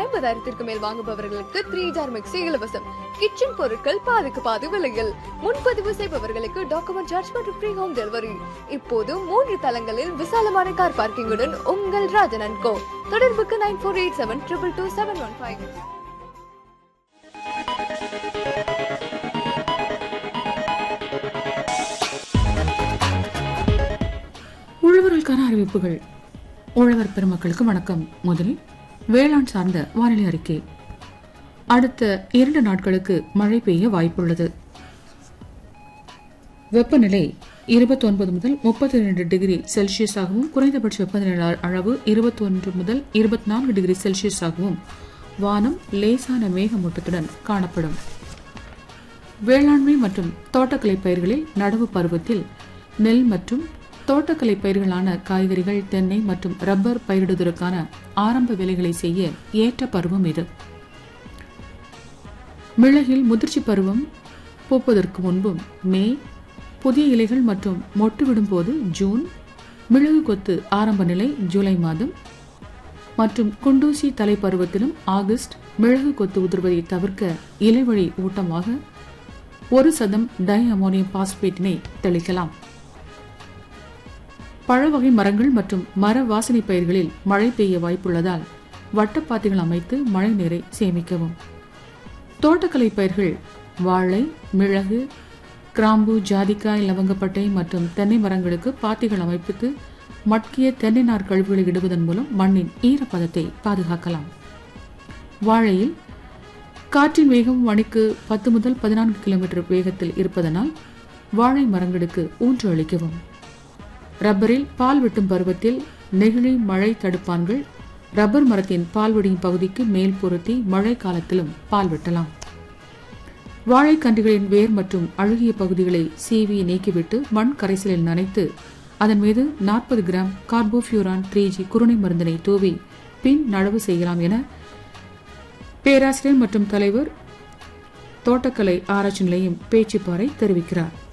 ஐம்பதாயிரத்திற்கு மேல் வாங்குபவர்களுக்கு three jar mixie இலவசம் கிச்சன் பொருட்கள் பாதிக்கு பாதி விலையில் முன்பதிவு செய்பவர்களுக்கு டாக்குமெண்ட் சார்ஜ் மற்றும் ஃப்ரீ ஹோம் டெலிவரி இப்போது மூன்று தளங்களில் விசாலமான கார் பார்க்கிங்குடன் உங்கள் ராஜன் அண்ட் கோ தொடர்புக்கு nine four eight seven triple two seven one five உழவர்களுக்கான அறிவிப்புகள் உழவர் பெருமக்களுக்கு வணக்கம் முதலில் வேளாண் சார்ந்த வானிலை அறிக்கை அடுத்த இரண்டு நாட்களுக்கு மழை பெய்ய வாய்ப்புள்ளது வெப்பநிலை இருபத்தி ஒன்பது முதல் முப்பத்தி ரெண்டு டிகிரி செல்சியஸாகவும் குறைந்தபட்ச வெப்பநிலை அளவு இருபத்தி ஒன்று முதல் இருபத்தி நான்கு டிகிரி செல்சியஸாகவும் வானம் லேசான மேகமூட்டத்துடன் காணப்படும் வேளாண்மை மற்றும் தோட்டக்கலை பயிர்களில் நடவு பருவத்தில் நெல் மற்றும் தோட்டக்கலை பயிர்களான காய்கறிகள் தென்னை மற்றும் ரப்பர் பயிரிடுவதற்கான ஆரம்ப வேலைகளை செய்ய ஏற்ற பருவம் இது மிளகில் முதிர்ச்சி பருவம் பூப்பதற்கு முன்பும் மே புதிய இலைகள் மற்றும் மொட்டு விடும்போது ஜூன் மிளகு கொத்து ஆரம்ப நிலை ஜூலை மாதம் மற்றும் குண்டூசி தலை பருவத்திலும் ஆகஸ்ட் மிளகு கொத்து உதிர்வதை தவிர்க்க இலைவழி ஊட்டமாக ஒரு சதம் டை அமோனியம் பாஸ்பேட்டினை தெளிக்கலாம் பழவகை மரங்கள் மற்றும் மர வாசனை பயிர்களில் மழை பெய்ய வாய்ப்புள்ளதால் வட்டப்பாத்திகள் அமைத்து மழை நீரை சேமிக்கவும் தோட்டக்கலை பயிர்கள் வாழை மிளகு கிராம்பு ஜாதிக்காய் லவங்கப்பட்டை மற்றும் தென்னை மரங்களுக்கு பாத்திகள் அமைப்பித்து மட்கிய தென்னை நார் கழிவுகளை இடுவதன் மூலம் மண்ணின் ஈரப்பதத்தை பாதுகாக்கலாம் வாழையில் காற்றின் வேகம் மணிக்கு பத்து முதல் பதினான்கு கிலோமீட்டர் வேகத்தில் இருப்பதனால் வாழை மரங்களுக்கு ஊன்று அளிக்கவும் ரப்பரில் பால் வெட்டும் பருவத்தில் நெகிழி மழை தடுப்பான்கள் ரப்பர் மரத்தின் பால் வெடியும் பகுதிக்கு மேல் பொருத்தி மழை காலத்திலும் பால் வெட்டலாம் வாழைக்கன்றுகளின் வேர் மற்றும் அழுகிய பகுதிகளை சீவி நீக்கிவிட்டு மண் கரைசலில் நனைத்து அதன் மீது நாற்பது கிராம் கார்போஃபியூரான் த்ரீ ஜி குருணை மருந்தினை தூவி பின் நடவு செய்யலாம் என பேராசிரியர் மற்றும் தலைவர் தோட்டக்கலை ஆராய்ச்சி நிலையம் பேச்சுப்பாறை தெரிவிக்கிறார்